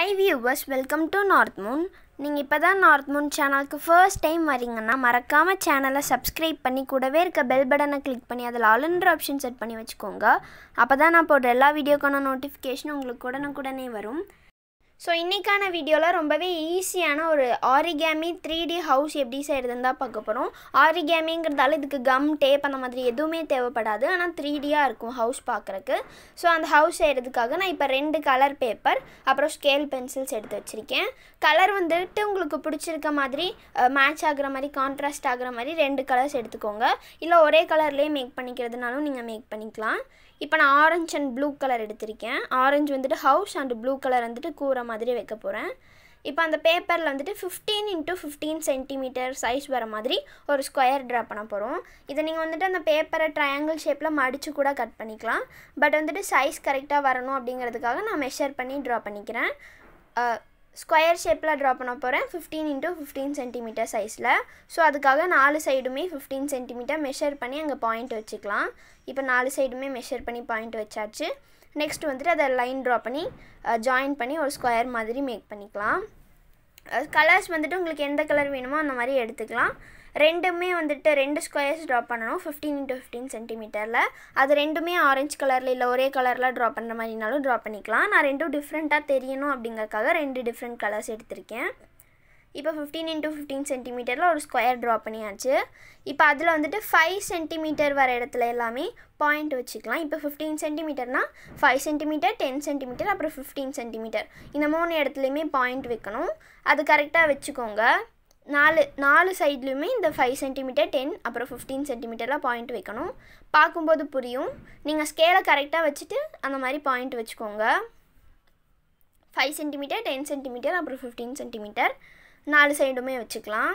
hi viewers welcome to North Moon நீங்கள் இப்போ தான் நார்த் மூன் சேனலுக்கு ஃபர்ஸ்ட் டைம் வரீங்கன்னா மறக்காமல் சேனலை சப்ஸ்கிரைப் பண்ணி கூடவே இருக்க பெல் பட்டனை கிளிக் பண்ணி அதில் ஆல்ன்ற ஆப்ஷன் செட் பண்ணி வச்சுக்கோங்க அப்போ தான் நான் போடுற எல்லா வீடியோக்கான நோட்டிஃபிகேஷனும் உங்களுக்கு உடனுக்குடனே வரும் ஸோ இன்றைக்கான வீடியோவில் ரொம்பவே ஈஸியான ஒரு ஆரிகேமி த்ரீ டி ஹவுஸ் எப்படி செய்கிறதுன்னு தான் பார்க்க போகிறோம் ஆரிகேமிங்கிறதால இதுக்கு கம் டேப் அந்த மாதிரி எதுவுமே தேவைப்படாது ஆனால் த்ரீ டியாக இருக்கும் ஹவுஸ் பார்க்குறக்கு ஸோ அந்த ஹவுஸ் செய்கிறதுக்காக நான் இப்போ ரெண்டு கலர் பேப்பர் அப்புறம் ஸ்கேல் பென்சில்ஸ் எடுத்து வச்சுருக்கேன் கலர் வந்துட்டு உங்களுக்கு பிடிச்சிருக்க மாதிரி மேட்ச் ஆகுற மாதிரி கான்ட்ராஸ்ட் ஆகுற மாதிரி ரெண்டு கலர்ஸ் எடுத்துக்கோங்க இல்லை ஒரே கலர்லேயே மேக் பண்ணிக்கிறதுனாலும் நீங்கள் மேக் பண்ணிக்கலாம் இப்போ நான் ஆரஞ்ச் அண்ட் ப்ளூ கலர் எடுத்திருக்கேன் ஆரஞ்சு வந்துட்டு ஹவுஸ் அண்ட் ப்ளூ கலர் வந்துட்டு கூரை மாதிரி வைக்க போகிறேன் இப்போ அந்த பேப்பரில் வந்துட்டு fifteen into fifteen centimetre size வர மாதிரி ஒரு ஸ்கொயர் ட்ரா பண்ண போகிறோம் இதை நீங்கள் வந்துட்டு அந்த பேப்பரை ட்ரையாங்கிள் ஷேப்பில் மடித்து கூட கட் பண்ணிக்கலாம் பட் வந்துட்டு சைஸ் கரெக்டாக வரணும் அப்படிங்கிறதுக்காக நான் மெஷர் பண்ணி ட்ரா பண்ணிக்கிறேன் ஸ்கொயர் ஷேப்பில் ட்ரா பண்ண போகிறேன் ஃபிஃப்டீன் இன்ட்டு ஃபிஃப்டீன் சென்டிமீட்டர் சைஸில் ஸோ அதுக்காக நாலு சைடுமே ஃபிஃப்டீன் சென்டிமீட்டர் மெஷர் பண்ணி அங்கே பாயிண்ட் வச்சுக்கலாம் இப்போ நாலு சைடுமே மெஷர் பண்ணி பாயிண்ட் வச்சாச்சு நெக்ஸ்ட் வந்துட்டு அதை லைன் ட்ரா பண்ணி ஜாயின் பண்ணி ஒரு ஸ்கொயர் மாதிரி மேக் பண்ணிக்கலாம் கலர்ஸ் வந்துட்டு உங்களுக்கு எந்த கலர் வேணுமோ அந்த மாதிரி எடுத்துக்கலாம் ரெண்டுமே வந்துட்டு ரெண்டு ஸ்கொயர்ஸ் ட்ரா பண்ணணும் ஃபிஃப்டீன் இன்ட்டு ஃபிஃப்டீன் சென்டிமீட்டரில் அது ரெண்டுமே ஆரஞ்சு கலரில் இல்லை ஒரே கலரில் ட்ரா பண்ணுற மாதிரினாலும் ட்ரா பண்ணிக்கலாம் நான் ரெண்டும் டிஃப்ரெண்ட்டாக தெரியணும் அப்படிங்கறக்காக ரெண்டு டிஃப்ரெண்ட் கலர்ஸ் எடுத்திருக்கேன் இப்போ ஃபிஃப்டீன் இன்ட்டு ஃபிஃப்டீன் சென்டிமீட்டரில் ஒரு ஸ்கொயர் ட்ரா பண்ணியாச்சு இப்போ அதில் வந்துட்டு ஃபைவ் சென்டிமீட்டர் வர இடத்துல எல்லாமே பாயிண்ட் வச்சுக்கலாம் இப்போ ஃபிஃப்டீன் சென்டிமீட்டர்னால் ஃபைவ் சென்டிமீட்டர் டென் சென்டிமீட்டர் அப்புறம் ஃபிஃப்டீன் சென்டிமீட்டர் இந்த மூணு இடத்துலையுமே பாயிண்ட் வைக்கணும் அது கரெக்டாக வச்சுக்கோங்க நாலு நாலு சைட்லேயுமே இந்த ஃபைவ் சென்டிமீட்டர் டென் அப்புறம் ஃபிஃப்டீன் சென்டிமீட்டரில் பாயிண்ட் வைக்கணும் பார்க்கும்போது புரியும் நீங்கள் ஸ்கேலை கரெக்டாக வச்சுட்டு அந்த மாதிரி பாயிண்ட் வச்சுக்கோங்க ஃபைவ் சென்டிமீட்டர் டென் சென்டிமீட்டர் அப்புறம் ஃபிஃப்டீன் சென்டிமீட்டர் நாலு சைடுமே வச்சுக்கலாம்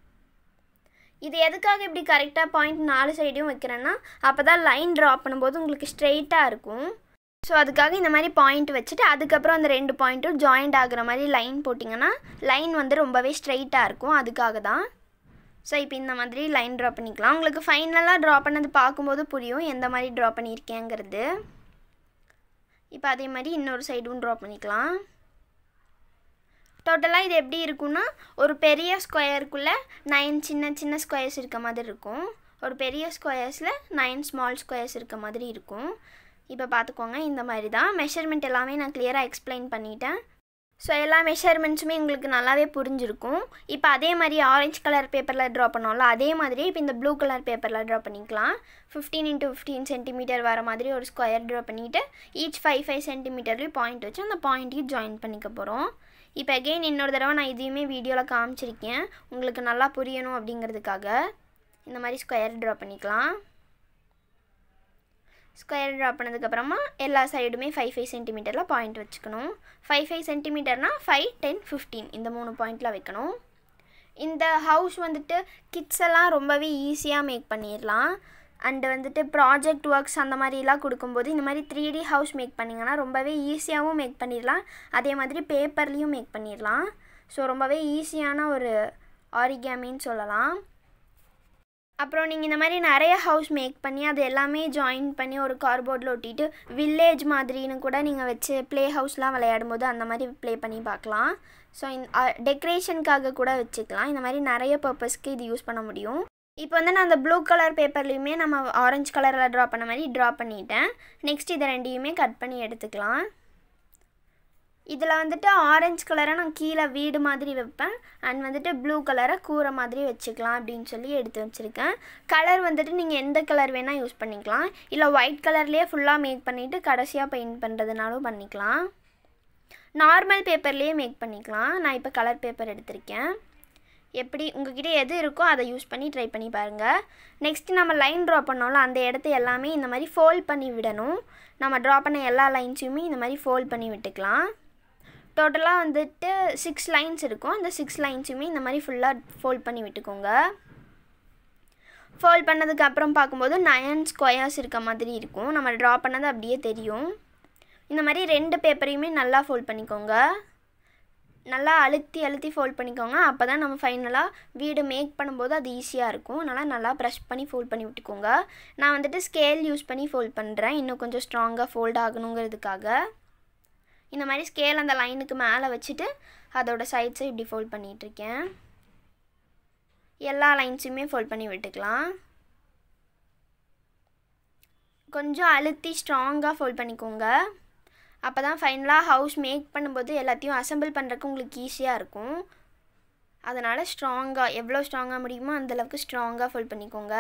இது எதுக்காக இப்படி கரெக்டாக பாயிண்ட் நாலு சைடையும் வைக்கிறேன்னா அப்போ தான் லைன் ட்ரா பண்ணும்போது உங்களுக்கு ஸ்ட்ரெயிட்டாக இருக்கும் ஸோ அதுக்காக இந்த மாதிரி பாயிண்ட் வச்சுட்டு அதுக்கப்புறம் அந்த ரெண்டு பாயிண்ட்டும் ஜாயிண்ட் ஆகுற மாதிரி லைன் போட்டிங்கன்னா லைன் வந்து ரொம்பவே ஸ்ட்ரெயிட்டாக இருக்கும் அதுக்காக தான் ஸோ இப்போ இந்த மாதிரி லைன் ட்ரா பண்ணிக்கலாம் உங்களுக்கு ஃபைனலாக ட்ரா பண்ணது பார்க்கும்போது புரியும் எந்த மாதிரி ட்ரா பண்ணியிருக்கேங்கிறது இப்போ அதே மாதிரி இன்னொரு சைடும் ட்ரா பண்ணிக்கலாம் டோட்டலாக இது எப்படி இருக்குன்னா ஒரு பெரிய ஸ்கொயருக்குள்ளே நைன் சின்ன சின்ன ஸ்கொயர்ஸ் இருக்க மாதிரி இருக்கும் ஒரு பெரிய ஸ்கொயர்ஸில் நைன் ஸ்மால் ஸ்கொயர்ஸ் இருக்க மாதிரி இருக்கும் இப்போ பார்த்துக்கோங்க இந்த மாதிரி தான் மெஷர்மெண்ட் எல்லாமே நான் கிளியராக எக்ஸ்பிளைன் பண்ணிட்டேன் ஸோ எல்லா மெஷர்மெண்ட்ஸுமே உங்களுக்கு நல்லாவே புரிஞ்சிருக்கும் இப்போ அதே மாதிரி ஆரஞ்சு கலர் பேப்பரில் ட்ரா பண்ணோம்ல அதே மாதிரி இப்போ இந்த ப்ளூ கலர் பேப்பரில் ட்ரா பண்ணிக்கலாம் ஃபிஃப்டீன் இன்ட்டு ஃபிஃப்டீன் சென்டிமீட்டர் வர மாதிரி ஒரு ஸ்கொயர் ட்ரா பண்ணிவிட்டு ஈச் ஃபைவ் ஃபைவ் சென்டிமீட்டர்லேயும் பாயிண்ட் வச்சு அந்த பாயிண்ட்டையும் ஜாயின் பண்ணிக்க போகிறோம் இப்போ அகெயின் இன்னொரு தடவை நான் இதையுமே வீடியோவில் காமிச்சிருக்கேன் உங்களுக்கு நல்லா புரியணும் அப்படிங்கிறதுக்காக இந்த மாதிரி ஸ்கொயர் ட்ரா பண்ணிக்கலாம் ஸ்கொயர் ட்ரா பண்ணதுக்கப்புறமா எல்லா சைடுமே ஃபைவ் ஃபைவ் சென்டிமீட்டரில் பாயிண்ட் வச்சுக்கணும் ஃபைவ் ஃபைவ் சென்டிமீட்டர்னால் ஃபைவ் டென் ஃபிஃப்டீன் இந்த மூணு பாயிண்டில் வைக்கணும் இந்த ஹவுஸ் வந்துட்டு கிட்ஸ் எல்லாம் ரொம்பவே ஈஸியாக மேக் பண்ணிடலாம் அண்டு வந்துட்டு ப்ராஜெக்ட் ஒர்க்ஸ் அந்த மாதிரிலாம் கொடுக்கும்போது இந்த மாதிரி த்ரீ டி ஹவுஸ் மேக் பண்ணிங்கன்னா ரொம்பவே ஈஸியாகவும் மேக் பண்ணிடலாம் அதே மாதிரி பேப்பர்லேயும் மேக் பண்ணிடலாம் ஸோ ரொம்பவே ஈஸியான ஒரு ஆரிகேமின்னு சொல்லலாம் அப்புறம் நீங்கள் இந்த மாதிரி நிறைய ஹவுஸ் மேக் பண்ணி அது எல்லாமே ஜாயின் பண்ணி ஒரு கார்போர்டில் ஒட்டிட்டு வில்லேஜ் மாதிரின்னு கூட நீங்கள் வச்சு ப்ளே ஹவுஸ்லாம் விளையாடும் போது அந்த மாதிரி ப்ளே பண்ணி பார்க்கலாம் ஸோ இந்த டெக்கரேஷனுக்காக கூட வச்சுக்கலாம் இந்த மாதிரி நிறைய பர்பஸ்க்கு இது யூஸ் பண்ண முடியும் இப்போ வந்து நான் அந்த ப்ளூ கலர் பேப்பர்லேயுமே நம்ம ஆரஞ்சு கலரில் ட்ரா பண்ண மாதிரி ட்ரா பண்ணிட்டேன் நெக்ஸ்ட் இதை ரெண்டையுமே கட் பண்ணி எடுத்துக்கலாம் இதில் வந்துட்டு ஆரஞ்சு கலரை நான் கீழே வீடு மாதிரி வைப்பேன் அண்ட் வந்துட்டு ப்ளூ கலரை கூரை மாதிரி வச்சுக்கலாம் அப்படின்னு சொல்லி எடுத்து வச்சுருக்கேன் கலர் வந்துட்டு நீங்கள் எந்த கலர் வேணால் யூஸ் பண்ணிக்கலாம் இல்லை ஒயிட் கலர்லேயே ஃபுல்லாக மேக் பண்ணிவிட்டு கடைசியாக பெயிண்ட் பண்ணுறதுனாலும் பண்ணிக்கலாம் நார்மல் பேப்பர்லேயே மேக் பண்ணிக்கலாம் நான் இப்போ கலர் பேப்பர் எடுத்திருக்கேன் எப்படி உங்ககிட்ட எது இருக்கோ அதை யூஸ் பண்ணி ட்ரை பண்ணி பாருங்கள் நெக்ஸ்ட் நம்ம லைன் ட்ரா பண்ணோம்ல அந்த இடத்த எல்லாமே இந்த மாதிரி ஃபோல்ட் பண்ணி விடணும் நம்ம ட்ரா பண்ண எல்லா லைன்ஸையுமே இந்த மாதிரி ஃபோல்ட் பண்ணி விட்டுக்கலாம் டோட்டலாக வந்துட்டு சிக்ஸ் லைன்ஸ் இருக்கும் அந்த சிக்ஸ் லைன்ஸுமே இந்த மாதிரி ஃபுல்லாக ஃபோல்ட் பண்ணி விட்டுக்கோங்க ஃபோல்ட் பண்ணதுக்கு அப்புறம் பார்க்கும்போது நயன் ஸ்கொயர்ஸ் இருக்க மாதிரி இருக்கும் நம்ம ட்ரா பண்ணது அப்படியே தெரியும் இந்த மாதிரி ரெண்டு பேப்பரையுமே நல்லா ஃபோல்ட் பண்ணிக்கோங்க நல்லா அழுத்தி அழுத்தி ஃபோல்ட் பண்ணிக்கோங்க அப்போ தான் நம்ம ஃபைனலாக வீடு மேக் பண்ணும்போது அது ஈஸியாக இருக்கும் அதனால் நல்லா ப்ரெஷ் பண்ணி ஃபோல்ட் பண்ணி விட்டுக்கோங்க நான் வந்துட்டு ஸ்கேல் யூஸ் பண்ணி ஃபோல்ட் பண்ணுறேன் இன்னும் கொஞ்சம் ஸ்ட்ராங்காக ஃபோல்ட் ஆகணுங்கிறதுக்காக இந்த மாதிரி ஸ்கேல் அந்த லைனுக்கு மேலே வச்சுட்டு அதோட சைட்ஸை இப்படி ஃபோல்ட் பண்ணிகிட்ருக்கேன் எல்லா லைன்ஸுமே ஃபோல்ட் பண்ணி விட்டுக்கலாம் கொஞ்சம் அழுத்தி ஸ்ட்ராங்காக ஃபோல்ட் பண்ணிக்கோங்க அப்போ தான் ஃபைனலாக ஹவுஸ் மேக் பண்ணும்போது எல்லாத்தையும் அசம்பிள் பண்ணுறதுக்கு உங்களுக்கு ஈஸியாக இருக்கும் அதனால் ஸ்ட்ராங்காக எவ்வளோ ஸ்ட்ராங்காக முடியுமோ அந்தளவுக்கு ஸ்ட்ராங்காக ஃபோல்ட் பண்ணிக்கோங்க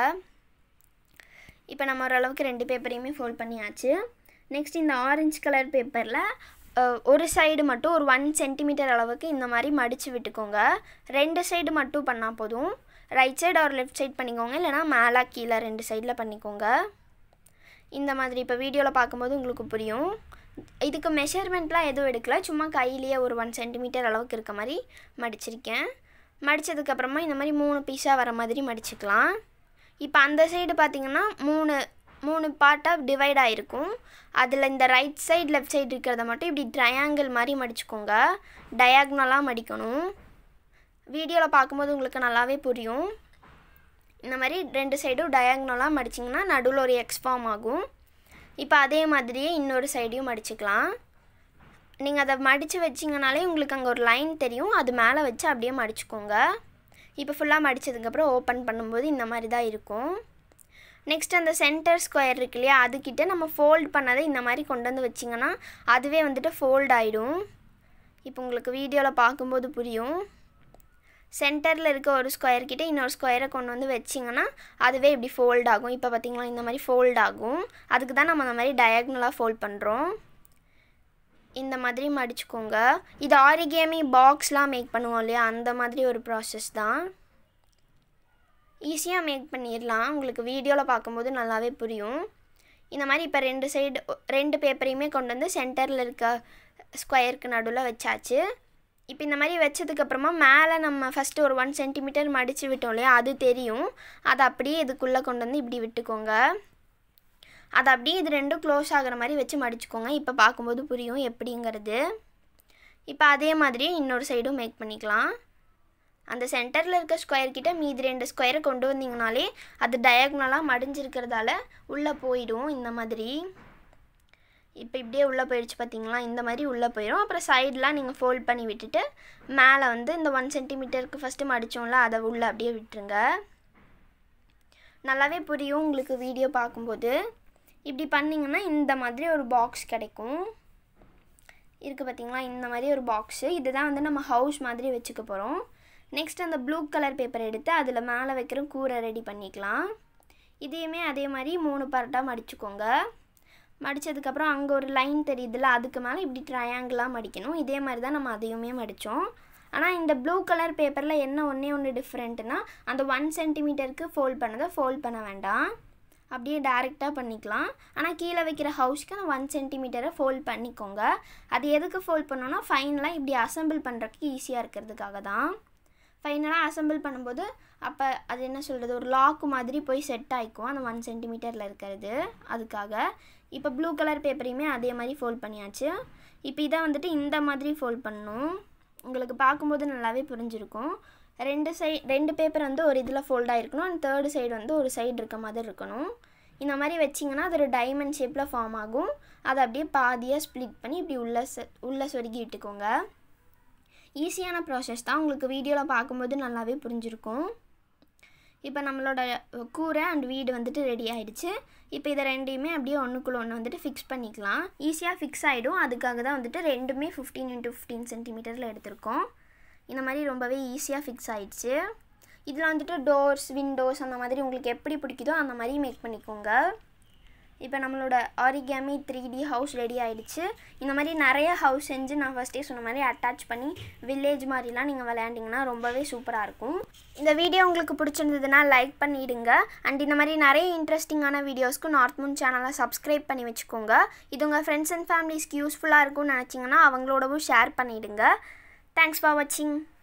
இப்போ நம்ம ஓரளவுக்கு ரெண்டு பேப்பரையுமே ஃபோல்ட் பண்ணியாச்சு நெக்ஸ்ட் இந்த ஆரஞ்சு கலர் பேப்பரில் ஒரு சைடு மட்டும் ஒரு ஒன் சென்டிமீட்டர் அளவுக்கு இந்த மாதிரி மடித்து விட்டுக்கோங்க ரெண்டு சைடு மட்டும் பண்ணால் போதும் ரைட் சைடு ஒரு லெஃப்ட் சைடு பண்ணிக்கோங்க இல்லைனா மேலே கீழே ரெண்டு சைடில் பண்ணிக்கோங்க இந்த மாதிரி இப்போ வீடியோவில் பார்க்கும்போது உங்களுக்கு புரியும் இதுக்கு மெஷர்மெண்ட்லாம் எதுவும் எடுக்கல சும்மா கையிலேயே ஒரு ஒன் சென்டிமீட்டர் அளவுக்கு இருக்க மாதிரி மடிச்சிருக்கேன் மடித்ததுக்கப்புறமா இந்த மாதிரி மூணு பீஸாக வர மாதிரி மடிச்சுக்கலாம் இப்போ அந்த சைடு பார்த்திங்கன்னா மூணு மூணு பார்ட்டாக டிவைட் ஆகிருக்கும் அதில் இந்த ரைட் சைடு லெஃப்ட் சைடு இருக்கிறத மட்டும் இப்படி ட்ரையாங்கிள் மாதிரி மடிச்சுக்கோங்க டயாக்னலாக மடிக்கணும் வீடியோவில் பார்க்கும்போது உங்களுக்கு நல்லாவே புரியும் இந்த மாதிரி ரெண்டு சைடும் டயாக்னலாக மடிச்சிங்கன்னா நடுவில் ஒரு எக்ஸ் ஃபார்ம் ஆகும் இப்போ அதே மாதிரியே இன்னொரு சைடையும் மடிச்சுக்கலாம் நீங்கள் அதை மடித்து வச்சிங்கனாலே உங்களுக்கு அங்கே ஒரு லைன் தெரியும் அது மேலே வச்சு அப்படியே மடிச்சுக்கோங்க இப்போ ஃபுல்லாக மடித்ததுக்கப்புறம் ஓப்பன் பண்ணும்போது இந்த மாதிரி தான் இருக்கும் நெக்ஸ்ட் அந்த சென்டர் ஸ்கொயர் இருக்கு இல்லையா அதுக்கிட்ட நம்ம ஃபோல்ட் பண்ணதை இந்த மாதிரி கொண்டு வந்து வச்சிங்கன்னா அதுவே வந்துட்டு ஃபோல்ட் ஆகிடும் இப்போ உங்களுக்கு வீடியோவில் பார்க்கும்போது புரியும் சென்டரில் இருக்க ஒரு ஸ்கொயர் கிட்டே இன்னொரு ஸ்கொயரை கொண்டு வந்து வச்சிங்கன்னா அதுவே இப்படி ஃபோல்ட் ஆகும் இப்போ பார்த்திங்களா இந்த மாதிரி ஃபோல்ட் ஆகும் அதுக்கு தான் நம்ம அந்த மாதிரி டயக்னலாக ஃபோல்ட் பண்ணுறோம் இந்த மாதிரி மடிச்சுக்கோங்க இது ஆரிகேமி பாக்ஸ்லாம் மேக் பண்ணுவோம் இல்லையா அந்த மாதிரி ஒரு ப்ராசஸ் தான் ஈஸியாக மேக் பண்ணிடலாம் உங்களுக்கு வீடியோவில் பார்க்கும்போது நல்லாவே புரியும் இந்த மாதிரி இப்போ ரெண்டு சைடு ரெண்டு பேப்பரையுமே கொண்டு வந்து சென்டரில் இருக்க ஸ்கொயருக்கு நடுவில் வச்சாச்சு இப்போ இந்த மாதிரி வச்சதுக்கப்புறமா மேலே நம்ம ஃபஸ்ட்டு ஒரு ஒன் சென்டிமீட்டர் மடித்து விட்டோம் இல்லையா அது தெரியும் அதை அப்படியே இதுக்குள்ளே கொண்டு வந்து இப்படி விட்டுக்கோங்க அதை அப்படியே இது ரெண்டும் க்ளோஸ் ஆகிற மாதிரி வச்சு மடிச்சுக்கோங்க இப்போ பார்க்கும்போது புரியும் எப்படிங்கிறது இப்போ அதே மாதிரியே இன்னொரு சைடும் மேக் பண்ணிக்கலாம் அந்த சென்டரில் இருக்க ஸ்கொயர் கிட்ட மீதி ரெண்டு ஸ்கொயரை கொண்டு வந்தீங்கனாலே அது டயக்னலாக மடிஞ்சிருக்கிறதால உள்ளே போயிடும் இந்த மாதிரி இப்போ இப்படியே உள்ளே போயிடுச்சு பார்த்தீங்களா இந்த மாதிரி உள்ளே போயிடும் அப்புறம் சைடெலாம் நீங்கள் ஃபோல்ட் பண்ணி விட்டுட்டு மேலே வந்து இந்த ஒன் சென்டிமீட்டருக்கு ஃபஸ்ட்டு மடித்தோம்ல அதை உள்ளே அப்படியே விட்டுருங்க நல்லாவே புரியும் உங்களுக்கு வீடியோ பார்க்கும்போது இப்படி பண்ணிங்கன்னா இந்த மாதிரி ஒரு பாக்ஸ் கிடைக்கும் இருக்குது பார்த்தீங்களா இந்த மாதிரி ஒரு பாக்ஸு இதுதான் வந்து நம்ம ஹவுஸ் மாதிரி வச்சுக்க போகிறோம் நெக்ஸ்ட் அந்த ப்ளூ கலர் பேப்பர் எடுத்து அதில் மேலே வைக்கிற கூரை ரெடி பண்ணிக்கலாம் இதையுமே அதே மாதிரி மூணு பார்ட்டாக மடிச்சுக்கோங்க மடித்ததுக்கப்புறம் அங்கே ஒரு லைன் தெரியுதுல்ல அதுக்கு மேலே இப்படி ட்ரையாங்கிளாக மடிக்கணும் இதே மாதிரி தான் நம்ம அதையுமே மடித்தோம் ஆனால் இந்த ப்ளூ கலர் பேப்பரில் என்ன ஒன்றே ஒன்று டிஃப்ரெண்ட்டுனா அந்த ஒன் சென்டிமீட்டருக்கு ஃபோல்ட் பண்ணதை ஃபோல்ட் பண்ண வேண்டாம் அப்படியே டேரெக்டாக பண்ணிக்கலாம் ஆனால் கீழே வைக்கிற ஹவுஸ்க்கு அந்த ஒன் சென்டிமீட்டரை ஃபோல்ட் பண்ணிக்கோங்க அது எதுக்கு ஃபோல்ட் பண்ணோன்னா ஃபைனலாக இப்படி அசம்பிள் பண்ணுறதுக்கு ஈஸியாக இருக்கிறதுக்காக தான் ஃபைனலாக அசம்பிள் பண்ணும்போது அப்போ அது என்ன சொல்கிறது ஒரு லாக்கு மாதிரி போய் செட் ஆகிக்கும் அந்த ஒன் சென்டிமீட்டரில் இருக்கிறது அதுக்காக இப்போ ப்ளூ கலர் பேப்பரையுமே அதே மாதிரி ஃபோல்ட் பண்ணியாச்சு இப்போ இதை வந்துட்டு இந்த மாதிரி ஃபோல்ட் பண்ணணும் உங்களுக்கு பார்க்கும்போது நல்லாவே புரிஞ்சிருக்கும் ரெண்டு சைட் ரெண்டு பேப்பர் வந்து ஒரு இதில் ஃபோல்ட் ஆகிருக்கணும் அண்ட் தேர்டு சைடு வந்து ஒரு சைடு இருக்க மாதிரி இருக்கணும் இந்த மாதிரி வச்சிங்கன்னா அது ஒரு டைமண்ட் ஷேப்பில் ஃபார்ம் ஆகும் அதை அப்படியே பாதியாக ஸ்ப்ளிட் பண்ணி இப்படி உள்ளே உள்ளே சொருகி விட்டுக்கோங்க ஈஸியான ப்ராசஸ் தான் உங்களுக்கு வீடியோவில் பார்க்கும்போது நல்லாவே புரிஞ்சிருக்கும் இப்போ நம்மளோட கூரை அண்ட் வீடு வந்துட்டு ரெடி ஆகிடுச்சு இப்போ இதை ரெண்டையுமே அப்படியே ஒன்றுக்குள்ளே ஒன்று வந்துட்டு ஃபிக்ஸ் பண்ணிக்கலாம் ஈஸியாக ஃபிக்ஸ் ஆகிடும் அதுக்காக தான் வந்துட்டு ரெண்டுமே ஃபிஃப்டீன் இன்ட்டு ஃபிஃப்டீன் சென்டிமீட்டரில் எடுத்திருக்கோம் இந்த மாதிரி ரொம்பவே ஈஸியாக ஃபிக்ஸ் ஆகிடுச்சு இதில் வந்துட்டு டோர்ஸ் விண்டோஸ் அந்த மாதிரி உங்களுக்கு எப்படி பிடிக்குதோ அந்த மாதிரி மேக் பண்ணிக்கோங்க இப்போ நம்மளோட origami three D house ready ஆகிடுச்சு இந்த மாதிரி நிறைய ஹவுஸ் செஞ்சு நான் ஃபஸ்ட்டே சொன்ன மாதிரி அட்டாச் பண்ணி வில்லேஜ் மாதிரிலாம் நீங்கள் விளையாண்டிங்கன்னா ரொம்பவே சூப்பராக இருக்கும் இந்த வீடியோ உங்களுக்கு பிடிச்சிருந்ததுன்னா லைக் பண்ணிவிடுங்க அண்ட் இந்த மாதிரி நிறைய இன்ட்ரெஸ்டிங்கான வீடியோஸ்க்கு நார்த் மூன் சேனலை சப்ஸ்கிரைப் பண்ணி வச்சுக்கோங்க இது உங்கள் ஃப்ரெண்ட்ஸ் அண்ட் ஃபேமிலிஸ்க்கு யூஸ்ஃபுல்லாக இருக்கும்னு நினச்சிங்கன்னா அவங்களோடவும் ஷேர் பண்ணிவிடுங்க தேங்க்ஸ் ஃபார் வாட்சிங்